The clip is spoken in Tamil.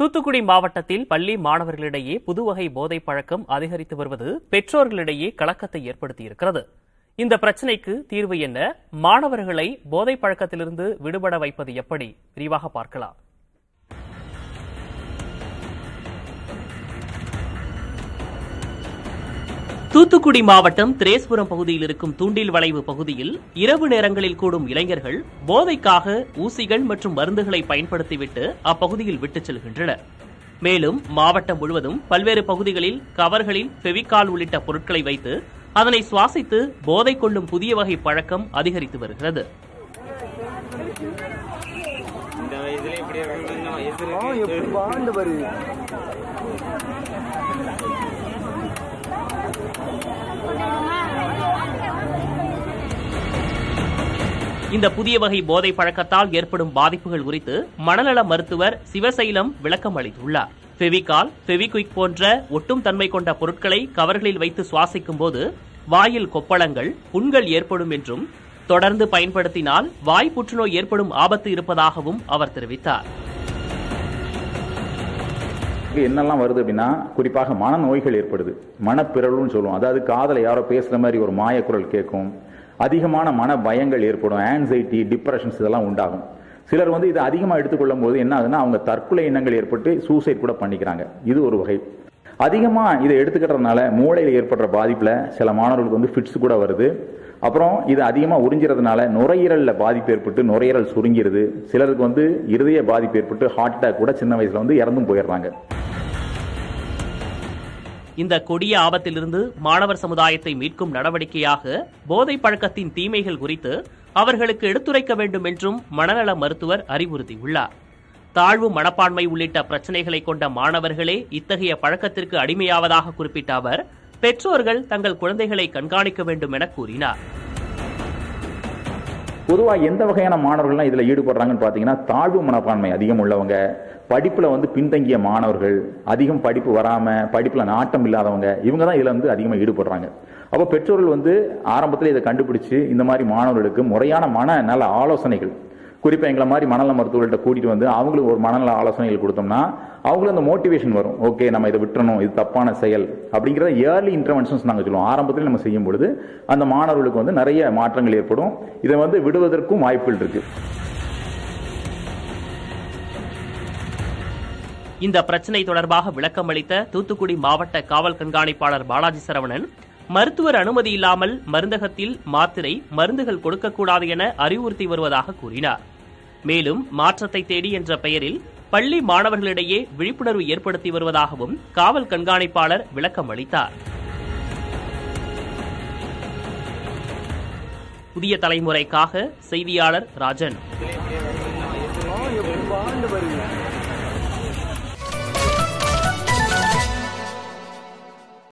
தூத்துக்குடி மாவட்டத்தில் பள்ளி மாணவர்களிடையே புதுவகை போதைப் பழக்கம் அதிகரித்து வருவது பெற்றோர்களிடையே கலக்கத்தை ஏற்படுத்தியிருக்கிறது இந்த பிரச்சினைக்கு தீர்வு என்ன மாணவர்களை போதைப் பழக்கத்திலிருந்து விடுபட வைப்பது எப்படி விரிவாக பார்க்கலாம் தூத்துக்குடி மாவட்டம் திரேஸ்புரம் பகுதியில் இருக்கும் தூண்டில் வளைவு பகுதியில் இரவு நேரங்களில் கூடும் இளைஞர்கள் போதைக்காக ஊசிகள் மற்றும் மருந்துகளை பயன்படுத்திவிட்டு அப்பகுதியில் விட்டுச் செல்கின்றனர் மேலும் மாவட்டம் முழுவதும் பல்வேறு பகுதிகளில் கவர்களில் ஃபெவிகால் உள்ளிட்ட பொருட்களை வைத்து அதனை சுவாசித்து போதை கொள்ளும் புதிய வகை பழக்கம் அதிகரித்து வருகிறது இந்த வயசுல இப்படி இருக்கணும் வயசு ஆ இருக்கு எப்படி வாழ்ந்து பாரு இந்த புதிய வகை போதை பழக்கத்தால் ஏற்படும் பாதிப்புகள் குறித்து மனநல மருத்துவர் சிவசைலம் விளக்கம் அளித்துள்ளார் ஃபெவிகால் ஃபெவிகுயிக் போன்ற ஒட்டும் தன்மை கொண்ட பொருட்களை கவர்களில் வைத்து சுவாசிக்கும் போது வாயில் கொப்பளங்கள் புண்கள் ஏற்படும் என்றும் தொடர்ந்து பயன்படுத்தினால் வாய் புற்றுநோய் ஏற்படும் ஆபத்து இருப்பதாகவும் அவர் தெரிவித்தார் இங்க என்னெல்லாம் வருது அப்படின்னா குறிப்பாக மனநோய்கள் ஏற்படுது மனப்பிறழ்வுன்னு சொல்லுவோம் அதாவது காதல யாரோ பேசுற மாதிரி ஒரு மாயக்குரல் கேட்கும் அதிகமான மன பயங்கள் ஏற்படும் ஆன்சைட்டி டிப்ரெஷன்ஸ் இதெல்லாம் உண்டாகும் சிலர் வந்து இதை அதிகமாக எடுத்துக்கொள்ளும் போது என்ன ஆகுதுன்னா அவங்க தற்கொலை எண்ணங்கள் ஏற்பட்டு சூசைட் கூட பண்ணிக்கிறாங்க இது ஒரு வகை அதிகமா இதை எடுத்துக்கிறதுனால மூளையில் ஏற்படுற பாதிப்புல சில மாணவர்களுக்கு வந்து ஃபிட்ஸ் கூட வருது அப்புறம் இது அதிகமா உறிஞ்சிறதுனால நுரையீரல்ல பாதிப்பு ஏற்பட்டு நுரையீரல் சுருங்கிருது சிலருக்கு வந்து இருதய பாதிப்பு ஏற்பட்டு ஹார்ட் அட்டாக் கூட சின்ன வயசுல வந்து இறந்தும் போயிடுறாங்க இந்த கொடிய ஆபத்திலிருந்து மாணவர் சமுதாயத்தை மீட்கும் நடவடிக்கையாக போதை பழக்கத்தின் தீமைகள் குறித்து அவர்களுக்கு எடுத்துரைக்க வேண்டும் என்றும் மனநல மருத்துவர் அறிவுறுத்தியுள்ளார் தாழ்வு மனப்பான்மை உள்ளிட்ட பிரச்சனைகளை கொண்ட மாணவர்களே இத்தகைய பழக்கத்திற்கு அடிமையாவதாக குறிப்பிட்ட அவர் பெற்றோர்கள் தங்கள் குழந்தைகளை கண்காணிக்க வேண்டும் என கூறினார் பொதுவா எந்த வகையான மாணவர்கள்லாம் இதுல ஈடுபடுறாங்கன்னு பாத்தீங்கன்னா தாழ்வு மனப்பான்மை அதிகம் உள்ளவங்க படிப்புல வந்து பின்தங்கிய மாணவர்கள் அதிகம் படிப்பு வராம படிப்புல நாட்டம் இல்லாதவங்க இவங்க தான் இதுல வந்து அதிகமா ஈடுபடுறாங்க அப்போ பெற்றோர்கள் வந்து ஆரம்பத்தில் இதை கண்டுபிடிச்சு இந்த மாதிரி மாணவர்களுக்கு முறையான மன நல ஆலோசனைகள் குறிப்பா எங்களை மாதிரி மனநல மருத்துவர்கள்ட்ட கூட்டிட்டு வந்து அவங்களுக்கு ஒரு மனநல ஆலோசனைகள் கொடுத்தோம்னா அவங்களுக்கு அந்த மோட்டிவேஷன் வரும் ஓகே நம்ம இதை விட்டுறணும் இது தப்பான செயல் அப்படிங்கிறத ஏர்லி இன்டர்வென்ஷன்ஸ் நாங்கள் சொல்லுவோம் ஆரம்பத்தில் நம்ம செய்யும் பொழுது அந்த மாணவர்களுக்கு வந்து நிறைய மாற்றங்கள் ஏற்படும் இதை வந்து விடுவதற்கும் வாய்ப்புகள் இருக்கு இந்த பிரச்சனை தொடர்பாக விளக்கம் அளித்த தூத்துக்குடி மாவட்ட காவல் கண்காணிப்பாளர் பாலாஜி சரவணன் மருத்துவர் அனுமதி இல்லாமல் மருந்தகத்தில் மாத்திரை மருந்துகள் கொடுக்கக்கூடாது என அறிவுறுத்தி வருவதாக கூறினார் மேலும் மாற்றத்தை தேடி என்ற பெயரில் பள்ளி மாணவர்களிடையே விழிப்புணர்வு ஏற்படுத்தி வருவதாகவும் காவல் கண்காணிப்பாளர் விளக்கம் அளித்தார் புதிய தலைமுறைக்காக செய்தியாளர் ராஜன் இதுல இப்படி